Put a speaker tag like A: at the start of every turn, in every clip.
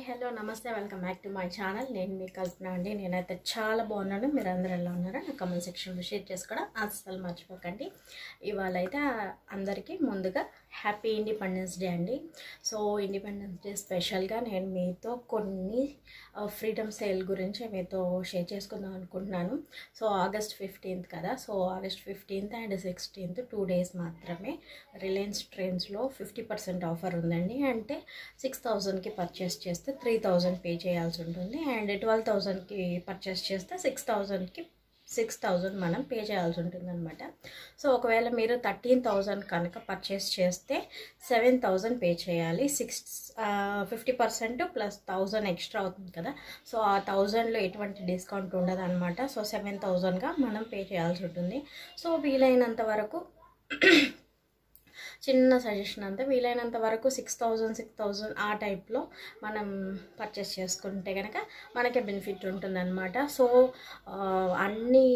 A: hello నమస్తే welcome back to my channel నేను మీ కల్పన అండి నేనైతే చాలా బాగున్నాను మీరు అందరూ ఎలా ఉన్నారో నా కమెంట్ సెక్షన్లో షేర్ చేసుకోవడం అస్సలు మర్చిపోకండి ఇవాళ అయితే అందరికీ ముందుగా హ్యాపీ ఇండిపెండెన్స్ డే అండి సో ఇండిపెండెన్స్ డే స్పెషల్గా నేను మీతో కొన్ని ఫ్రీడమ్ సేల్ గురించి మీతో షేర్ చేసుకుందాం అనుకుంటున్నాను సో ఆగస్ట్ ఫిఫ్టీన్త్ కదా so August fifteenth and sixteenth two days మాత్రమే రిలయన్స్ ట్రైన్స్లో ఫిఫ్టీ పర్సెంట్ ఆఫర్ ఉందండి అంటే సిక్స్ థౌజండ్కి పర్చేస్ చేస్తే త్రీ థౌజండ్ పే చేయాల్సి ఉంటుంది అండ్ ట్వెల్వ్ థౌజండ్కి పర్చేస్ చేస్తే సిక్స్ థౌజండ్కి సిక్స్ థౌజండ్ మనం పే చేయాల్సి ఉంటుంది అనమాట సో ఒకవేళ మీరు థర్టీన్ థౌజండ్ కనుక పర్చేస్ చేస్తే సెవెన్ థౌజండ్ పే చేయాలి six fifty percent plus thousand extra అవుతుంది కదా సో ఆ థౌజండ్లో ఎటువంటి డిస్కౌంట్ ఉండదు అనమాట సో సెవెన్ థౌజండ్గా మనం పే చేయాల్సి ఉంటుంది సో వీలైనంత వరకు చిన్న సజెషన్ అంతా వీలైనంత వరకు సిక్స్ థౌజండ్ సిక్స్ థౌజండ్ ఆ టైప్లో మనం పర్చేస్ చేసుకుంటే కనుక మనకే బెనిఫిట్ ఉంటుందన్నమాట సో అన్ని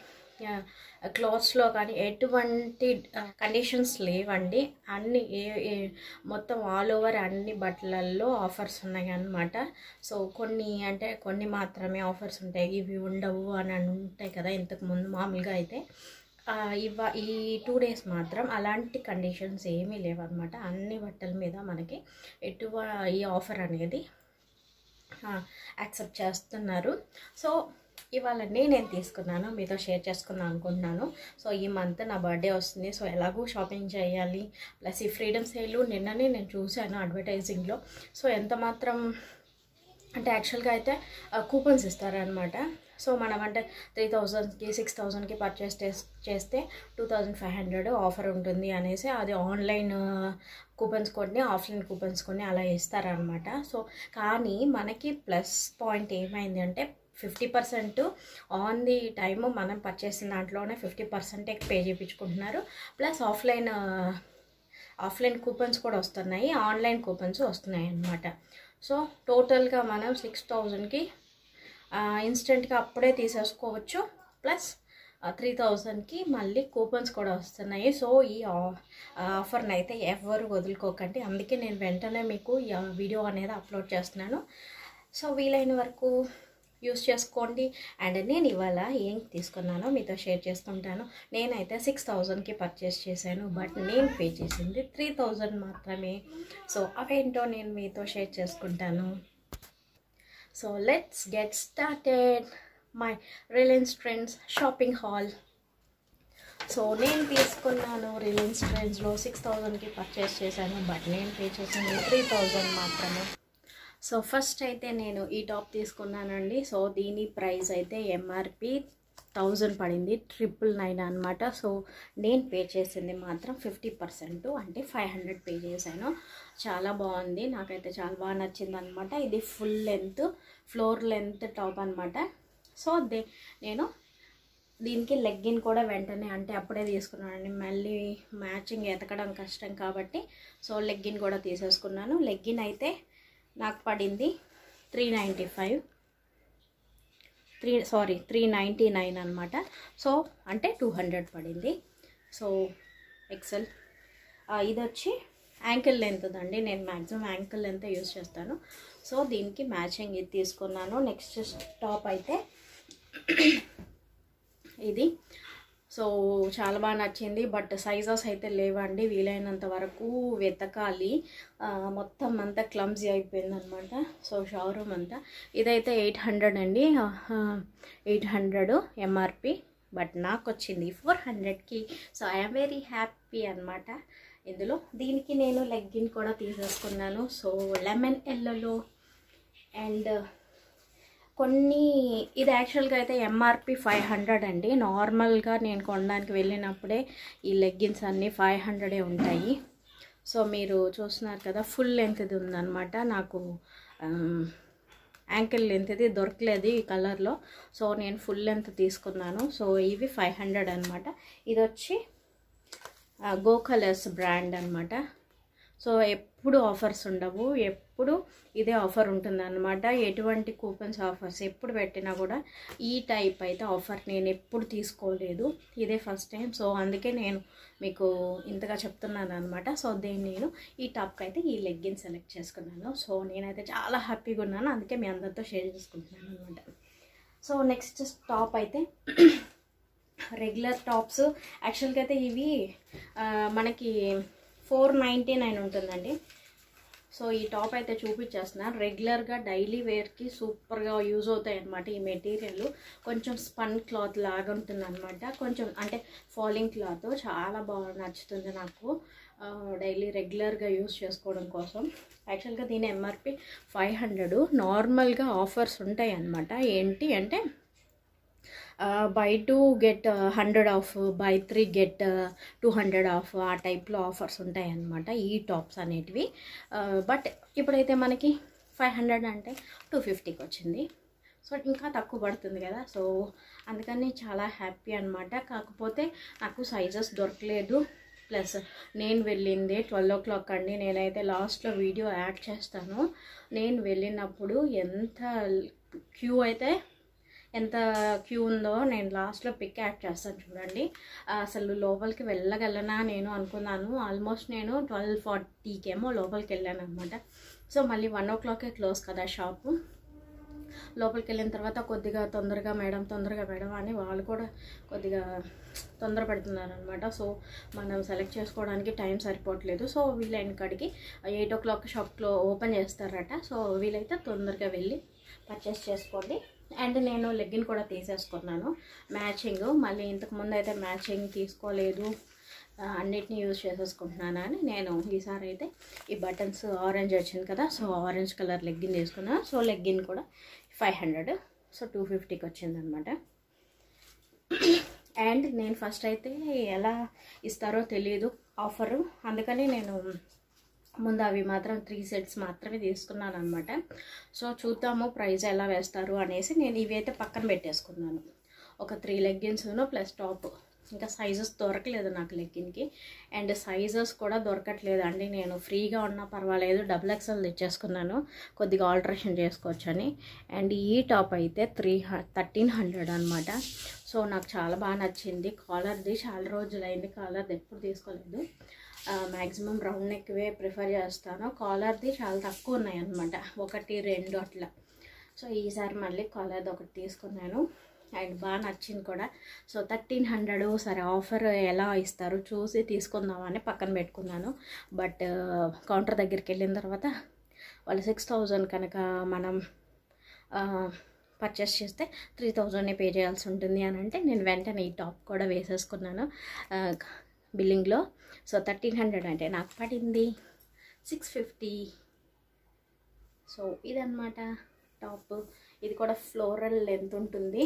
A: క్లాత్స్లో కానీ ఎటువంటి కండిషన్స్ లేవండి అన్ని ఏ ఏ మొత్తం ఆల్ ఓవర్ అన్ని బట్టలల్లో ఆఫర్స్ ఉన్నాయి అన్నమాట సో కొన్ని అంటే కొన్ని మాత్రమే ఆఫర్స్ ఉంటాయి ఇవి ఉండవు అని ఉంటాయి కదా ఇంతకు ముందు మామూలుగా అయితే ఇవ ఈ టూ డేస్ మాత్రం అలాంటి కండిషన్స్ ఏమీ లేవన్నమాట అన్ని బట్టల మీద మనకి ఎటువ ఈ ఆఫర్ అనేది యాక్సెప్ట్ చేస్తున్నారు సో ఇవాళ నేను తీసుకున్నాను మీతో షేర్ చేసుకుందాం అనుకుంటున్నాను సో ఈ మంత్ నా బర్త్డే వస్తుంది సో ఎలాగూ షాపింగ్ చేయాలి ప్లస్ ఈ ఫ్రీడమ్ సేల్ నిన్ననే నేను చూశాను అడ్వర్టైజింగ్లో సో ఎంత మాత్రం అంటే యాక్చువల్గా అయితే కూపన్స్ ఇస్తారనమాట సో మనం అంటే త్రీ థౌజండ్కి సిక్స్ థౌజండ్కి పర్చేస్ చేస్తే two thousand five hundred offer ఉంటుంది అనేసి అది ఆన్లైన్ కూపన్స్ కొన్ని ఆఫ్లైన్ కూపన్స్ కొన్ని అలా ఇస్తారనమాట సో కానీ మనకి ప్లస్ పాయింట్ ఏమైంది అంటే fifty percent on the time మనం పర్చేసిన దాంట్లోనే ఫిఫ్టీ పర్సెంటే పే చేయించుకుంటున్నారు ప్లస్ ఆఫ్లైన్ ఆఫ్లైన్ కూపన్స్ కూడా వస్తున్నాయి ఆన్లైన్ కూపన్స్ వస్తున్నాయి అన్నమాట సో టోటల్గా మనం సిక్స్ థౌజండ్కి ఇన్స్టెంట్గా అప్పుడే తీసేసుకోవచ్చు ప్లస్ త్రీ థౌజండ్కి మళ్ళీ కూపన్స్ కూడా వస్తున్నాయి సో ఈ ఆఫర్ని అయితే ఎవరు వదులుకోకండి అందుకే నేను వెంటనే మీకు ఈ వీడియో అనేది అప్లోడ్ చేస్తున్నాను సో వీలైన వరకు యూస్ చేసుకోండి అండ్ నేను ఇవాళ ఏం తీసుకున్నానో మీతో షేర్ చేసుకుంటాను నేనైతే సిక్స్ థౌజండ్కి పర్చేస్ చేశాను బట్ నేను పే చేసింది త్రీ థౌజండ్ మాత్రమే సో అవేంటో నేను మీతో షేర్ చేసుకుంటాను so let's get started my Reliance Trends shopping haul so నేను తీసుకున్నాను రిలయన్స్ ట్రెండ్స్లో సిక్స్ థౌజండ్కి పర్చేస్ చేశాను బట్ నేను పే చేసింది త్రీ థౌజండ్ మాత్రమే సో ఫస్ట్ అయితే నేను ఈ టాప్ తీసుకున్నానండి సో దీని ప్రైస్ అయితే ఎంఆర్పి థౌజండ్ పడింది ట్రిపుల్ నైన్ అనమాట సో నేను పే చేసింది మాత్రం ఫిఫ్టీ పర్సెంట్ అంటే ఫైవ్ హండ్రెడ్ పే చేశాను చాలా బాగుంది నాకైతే చాలా బాగా నచ్చింది అనమాట ఇది full length floor length top అనమాట సో దే నేను దీనికి లెగ్గిన్ కూడా వెంటనే అంటే అప్పుడే తీసుకున్నానండి మళ్ళీ మ్యాచింగ్ ఎతకడం కష్టం కాబట్టి సో లెగ్గిన్ కూడా తీసేసుకున్నాను లెగ్గిన్ అయితే నాకు పడింది three ninety five three sorry three ninety nine అనమాట సో అంటే టూ హండ్రెడ్ పడింది సో ఎక్సెల్ ఇది వచ్చి యాంకిల్ లెంత్ అండి నేను మ్యాక్సిమం యాంకిల్ లెంత్ యూస్ చేస్తాను సో దీనికి మ్యాచింగ్ ఇది తీసుకున్నాను నెక్స్ట్ టాప్ అయితే ఇది సో చాలా బాగా నచ్చింది బట్ సైజెస్ అయితే లేవండి వీలైనంత వరకు వెతకాలి మొత్తం అంతా క్లమ్జీ అయిపోయింది అనమాట సో షోరూమ్ అంతా ఇదైతే ఎయిట్ హండ్రెడ్ అండి ఎయిట్ హండ్రెడ్ ఎంఆర్పి బట్ నాకు వచ్చింది ఫోర్ హండ్రెడ్కి సో ఐఎమ్ వెరీ హ్యాపీ అనమాట ఇందులో దీనికి నేను లెగ్గిన్ కూడా తీసేసుకున్నాను సో లెమన్ ఎల్లోలో అండ్ కొన్ని ఇది యాక్చువల్గా అయితే ఎంఆర్పి ఫైవ్ హండ్రెడ్ అండి నార్మల్గా నేను కొనడానికి వెళ్ళినప్పుడే ఈ లెగ్గిన్స్ అన్నీ ఫైవ్ హండ్రెడే ఉంటాయి సో మీరు చూస్తున్నారు కదా ఫుల్ లెంత్ది ఉందన్నమాట నాకు యాంకిల్ లెంత్ది దొరకలేదు ఈ కలర్లో సో నేను ఫుల్ లెంత్ తీసుకున్నాను సో ఇవి ఫైవ్ హండ్రెడ్ అనమాట ఇది వచ్చి గో కలర్స్ బ్రాండ్ అనమాట సో ఎప్పుడు ఆఫర్స్ ఉండవు ఎప్పుడు ఇదే ఆఫర్ ఉంటుంది అనమాట ఎటువంటి కూపన్స్ ఆఫర్స్ ఎప్పుడు పెట్టినా కూడా ఈ టైప్ అయితే ఆఫర్ నేను ఎప్పుడు తీసుకోలేదు ఇదే ఫస్ట్ టైం సో అందుకే నేను మీకు ఇంతగా చెప్తున్నాను అనమాట సో దీన్ని నేను ఈ టాప్కి అయితే ఈ లెగ్గిన్ సెలెక్ట్ చేసుకున్నాను సో నేనైతే చాలా హ్యాపీగా ఉన్నాను అందుకే మీ అందరితో షేర్ చేసుకుంటున్నాను అనమాట సో నెక్స్ట్ టాప్ అయితే రెగ్యులర్ టాప్స్ యాక్చువల్గా అయితే ఇవి ఆ, మనకి ఫోర్ నైంటీ నైన్ ఉంటుందండి సో ఈ టాప్ అయితే చూపించేస్తున్నాను రెగ్యులర్గా డైలీ వేర్కి సూపర్గా యూజ్ అవుతాయి అనమాట ఈ మెటీరియల్ కొంచెం స్పన్ క్లాత్ లాగా ఉంటుంది అనమాట కొంచెం అంటే ఫాలింగ్ క్లాత్ చాలా బాగా నచ్చుతుంది నాకు డైలీ రెగ్యులర్గా యూజ్ చేసుకోవడం కోసం యాక్చువల్గా దీని ఎంఆర్పి ఫైవ్ హండ్రెడ్ నార్మల్గా ఆఫర్స్ ఉంటాయి అన్నమాట ఏంటి అంటే buy two get hundred off buy three get two hundred off ఆ టైప్లో ఆఫర్స్ ఉంటాయి అన్నమాట ఈ టాప్స్ అనేటివి బట్ ఇప్పుడైతే మనకి ఫైవ్ హండ్రెడ్ అంటే టూ ఫిఫ్టీకి వచ్చింది సో ఇంకా తక్కువ పడుతుంది కదా సో అందుకని చాలా హ్యాపీ అనమాట కాకపోతే నాకు సైజెస్ దొరకలేదు ప్లస్ నేను వెళ్ళింది ట్వెల్వ్ ఓ క్లాక్ అండి నేనైతే లాస్ట్లో వీడియో యాడ్ చేస్తాను నేను వెళ్ళినప్పుడు ఎంత క్యూ అయితే ఎంత క్యూ ఉందో నేను లాస్ట్లో పిక్ యాడ్ చేస్తాను చూడండి అసలు లోపలికి వెళ్ళగలనా నేను అనుకున్నాను ఆల్మోస్ట్ నేను ట్వెల్వ్ ఫార్టీకేమో లోపలికి వెళ్ళాను అనమాట సో మళ్ళీ వన్ ఓ క్లాకే క్లోజ్ కదా షాపు లోపలికి వెళ్ళిన తర్వాత కొద్దిగా తొందరగా మేడం తొందరగా మేడం అని వాళ్ళు కూడా కొద్దిగా తొందర పడుతున్నారు అనమాట సో మనం సెలెక్ట్ చేసుకోవడానికి టైం సరిపోవట్లేదు సో వీళ్ళైన కాడికి ఎయిట్ ఓ క్లాక్ షాప్లో ఓపెన్ చేస్తారట సో వీలైతే తొందరగా వెళ్ళి పర్చేస్ చేసుకోండి అండ్ నేను లెగ్గిన్ కూడా తీసేసుకున్నాను మ్యాచింగ్ మళ్ళీ ఇంతకు ముందు అయితే మ్యాచింగ్ తీసుకోలేదు ఆ, అన్నిటినీ యూజ్ చేసేసుకుంటున్నాను అని నేను ఈసారి అయితే ఈ బటన్స్ ఆరెంజ్ వచ్చింది కదా సో ఆరెంజ్ కలర్ లెగ్గిన్ తీసుకున్నాను సో లెగ్గిన్ కూడా ఫైవ్ హండ్రెడ్ సో టూ ఫిఫ్టీకి వచ్చిందనమాట అండ్ నేను ఫస్ట్ అయితే ఎలా ఇస్తారో తెలియదు ఆఫరు అందుకని నేను ముందు అవి మాత్రం త్రీ సెట్స్ మాత్రమే తీసుకున్నాను అనమాట సో చూద్దాము ప్రైస్ ఎలా వేస్తారు అనేసి నేను ఇవి అయితే పక్కన పెట్టేసుకున్నాను ఒక త్రీ లెగ్గిన్స్ను ప్లస్ టాప్ ఇంకా సైజెస్ దొరకలేదు నాకు లెగ్గిన్కి అండ్ సైజెస్ కూడా దొరకట్లేదు అండి నేను ఫ్రీగా ఉన్నా పర్వాలేదు డబుల్ ఎక్స్ఎల్ తెచ్చేసుకున్నాను కొద్దిగా ఆల్టరేషన్ చేసుకోవచ్చని అండ్ ఈ టాప్ అయితే త్రీ థర్టీన్ హండ్రెడ్ అనమాట సో నాకు చాలా బాగా నచ్చింది కాలర్ది చాలా రోజులైంది కాలర్ది ఎప్పుడు తీసుకోలేదు మ్యాక్సిమం రౌండ్ నెక్వే ప్రిఫర్ చేస్తాను కాలర్ది చాలా తక్కువ ఉన్నాయి అనమాట ఒకటి రెండు అట్లా సో ఈసారి మళ్ళీ కాలర్ది ఒకటి తీసుకున్నాను అండ్ బాగా నచ్చింది కూడా సో థర్టీన్ హండ్రెడ్ సరే ఆఫర్ ఎలా ఇస్తారు చూసి తీసుకుందామని పక్కన పెట్టుకున్నాను బట్ కౌంటర్ దగ్గరికి వెళ్ళిన తర్వాత వాళ్ళు సిక్స్ థౌజండ్ కనుక మనం పర్చేస్ చేస్తే త్రీ థౌజండ్నే పే చేయాల్సి ఉంటుంది అని అంటే నేను వెంటనే ఈ టాప్ కూడా వేసేసుకున్నాను బిల్లింగ్లో సో థర్టీన్ హండ్రెడ్ అంటే నాకు పడింది సిక్స్ ఫిఫ్టీ సో ఇదన్నమాట టాప్ ఇది కూడా ఫ్లోరల్ లెంత్ ఉంటుంది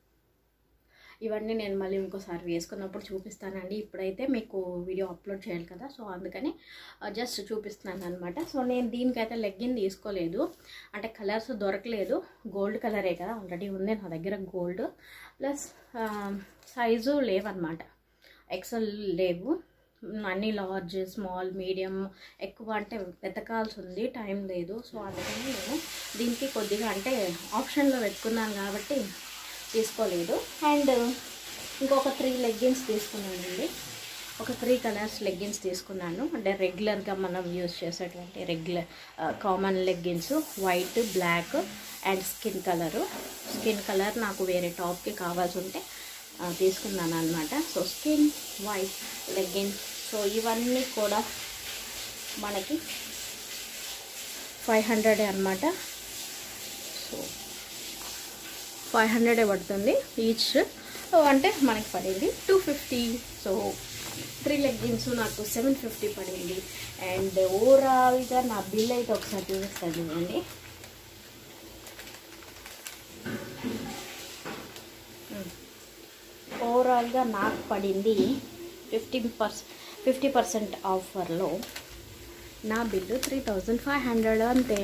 A: ఇవన్నీ నేను మళ్ళీ ఇంకోసారి వేసుకున్నప్పుడు చూపిస్తానండి ఇప్పుడైతే మీకు వీడియో అప్లోడ్ చేయాలి కదా సో అందుకని జస్ట్ చూపిస్తున్నాను అనమాట సో నేను దీనికైతే లెగ్గిన్ తీసుకోలేదు అంటే కలర్స్ దొరకలేదు గోల్డ్ కలరే కదా ఆల్రెడీ ఉంది నా దగ్గర గోల్డ్ ప్లస్ సైజు లేవన్నమాట ఎక్సెల్ లేవు అన్ని లార్జ్ స్మాల్ మీడియం ఎక్కువ అంటే వెతకాల్సి ఉంది టైం లేదు సో అందుకని నేను దీనికి కొద్దిగా అంటే ఆప్షన్లో పెట్టుకున్నాను కాబట్టి తీసుకోలేదు అండ్ ఇంకొక త్రీ లెగ్గిన్స్ తీసుకున్నానండి ఒక త్రీ కలర్స్ లెగ్గిన్స్ తీసుకున్నాను అంటే రెగ్యులర్గా మనం యూస్ చేసేటువంటి regular common leggings white black and skin colour skin colour నాకు వేరే టాప్కి కావాల్సి ఉంటే ఆ, తీసుకున్నాను అనమాట so skin white legging so ఇవన్నీ కూడా మనకి ఫైవ్ హండ్రెడ్ అనమాట సో ఫైవ్ హండ్రెడే పడుతుంది ఈచ్ అంటే మనకి పడింది two fifty so three leggings నాకు సెవెన్ ఫిఫ్టీ పడింది అండ్ ఓవరాల్గా నా బిల్ అయితే ఒకసారి చూపిస్తాను చూడండి ఓవరాల్గా నాకు పడింది ఫిఫ్టీ పర్సెంట్ ఫిఫ్టీ పర్సెంట్ ఆఫర్లో నా bill three thousand five hundred అంతే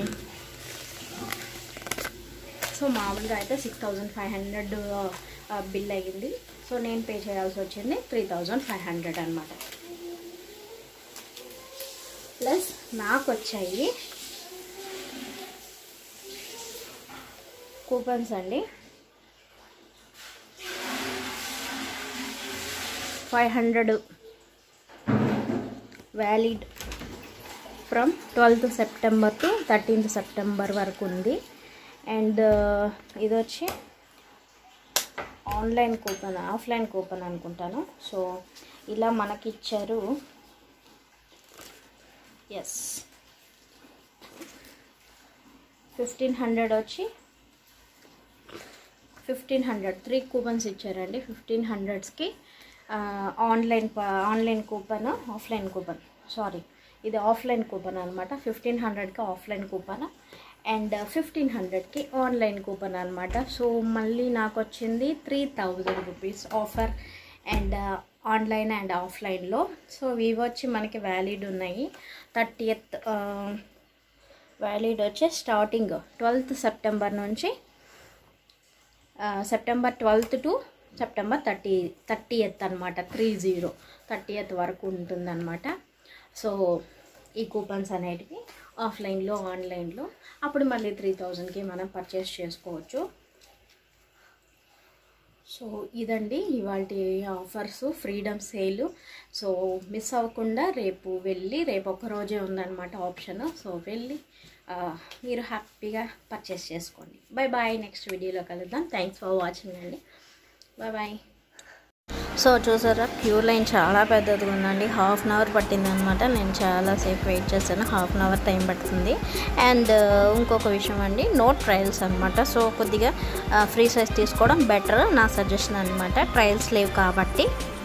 A: సో మామూలుగా అయితే six thousand five hundred bill అయ్యింది సో నేను పే చేయాల్సి వచ్చింది త్రీ థౌజండ్ ఫైవ్ హండ్రెడ్ అనమాట ప్లస్ నాకు వచ్చాయి కూపన్స్ అండి five hundred valid from twelfth September to thirteenth September వరకు ఉంది అండ్ ఇది వచ్చి ఆన్లైన్ కూపన్ ఆఫ్లైన్ కూపన్ అనుకుంటాను సో ఇలా మనకి ఇచ్చారు ఎస్ ఫిఫ్టీన్ హండ్రెడ్ వచ్చి ఫిఫ్టీన్ హండ్రెడ్ త్రీ కూపన్స్ ఇచ్చారండి ఫిఫ్టీన్ హండ్రెడ్స్కి online online coupon offline coupon sorry ఇది ఆఫ్లైన్ కూపన్ అనమాట ఫిఫ్టీన్ హండ్రెడ్కి ఆఫ్లైన్ కూపన్ అండ్ ఫిఫ్టీన్ హండ్రెడ్కి ఆన్లైన్ కూపన్ అనమాట సో మళ్ళీ నాకు వచ్చింది three thousand rupees offer and online and ఆఫ్లైన్లో సో ఇవి వచ్చి మనకి వ్యాలిడ్ ఉన్నాయి థర్టీయత్ వ్యాలిడ్ వచ్చి స్టార్టింగ్ ట్వెల్త్ సెప్టెంబర్ నుంచి September twelfth to September thirty thirtieth అనమాట త్రీ జీరో థర్టీ ఎత్ వరకు ఉంటుందన్నమాట సో ఈ కూపన్స్ అనేటివి ఆఫ్లైన్లో ఆన్లైన్లో అప్పుడు మళ్ళీ త్రీ థౌజండ్కి మనం పర్చేస్ చేసుకోవచ్చు సో ఇదండి ఇవాళ offers freedom sale so miss అవ్వకుండా రేపు వెళ్ళి రేపు ఒక రోజే ఉందన్నమాట ఆప్షన్ సో వెళ్ళి ఆ, మీరు హ్యాపీగా పర్చేస్ చేసుకోండి బాయ్ బాయ్ నెక్స్ట్ వీడియోలో కలుద్దాం థ్యాంక్స్ ఫర్ వాచింగ్ అండి బాయ్ బాయ్ సో చూసారా క్యూ లైన్ చాలా పెద్దది ఉందండి హాఫ్ అన్ అవర్ పట్టింది అనమాట నేను చాలాసేపు వెయిట్ చేశాను హాఫ్ అన్ అవర్ టైం పడుతుంది అండ్ ఇంకొక విషయం అండి నో ట్రయల్స్ అనమాట సో కొద్దిగా ఫ్రీ సైజ్ తీసుకోవడం బెటర్ నా సజెషన్ అనమాట ట్రయల్స్ లేవు కాబట్టి